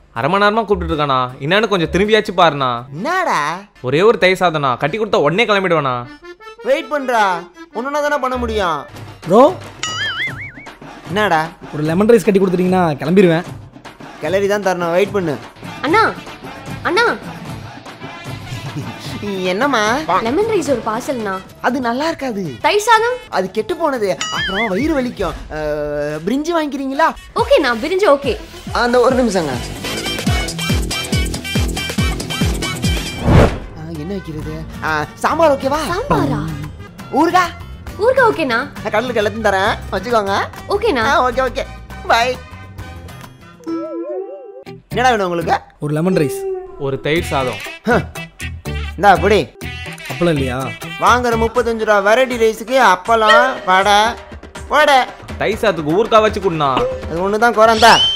அரை மணி நேரமா கூப்பிட்டு இருக்கானா என்னன்னு கொஞ்சம் திரும்பியாச்சு பாருண்ணா என்னடா ஒரே ஒரு தயிர் சாதம்ண்ணா கட்டி கொடுத்தா உடனே கிளம்பிடுவேண்ணா வெயிட் பண்றா ஒன்றுனா தானே பண்ண முடியும் ப்ரோ என்னடா ஒரு லெமன் ரைஸ் கட்டி கொடுத்துட்டீங்கன்னா கிளம்பிடுவேன் கிளறி தான் தரணும் வெயிட் பண்ணு அண்ணா அண்ணா என்னம்மா லெமன் ரைஸ் ஒரு பார்சல்ண்ணா அது நல்லா இருக்காது தயிர் சாதம் அது கெட்டு போனது அப்புறம் வயிறு வலிக்கும் அஹ், பிரிஞ்சி வாங்கிக்கிறீங்களா ஓகேண்ணா பிரிஞ்சு ஓகே அந்த ஒரு நிமிஷங்க ஆ, என்ன வைக்கிறது ஆ, சாம்பார் ஓகேவா சாம்பாரா ஊருகா ஊருக்கா ஓகேண்ணா நான் கடலுக்கு எல்லாத்தையும் தரேன் வச்சுக்கோங்க ஓகேண்ணா ஆ ஓகே ஓகே பாய் என்னடா வேணும் உங்களுக்கு ஒரு லெமன் ரைஸ் ஒரு தயிர் சாதம் ஹம். இந்தா அப்படி அப்பளம் இல்லையா வாங்குற முப்பத்தஞ்சு ரூபா வெரைட்டி ரைஸுக்கு அப்பளம் வடை வடை தயிர் சாதத்துக்கு ஊருக்கா வச்சு கொடுண்ணா அது ஒன்று தான் குறந்தா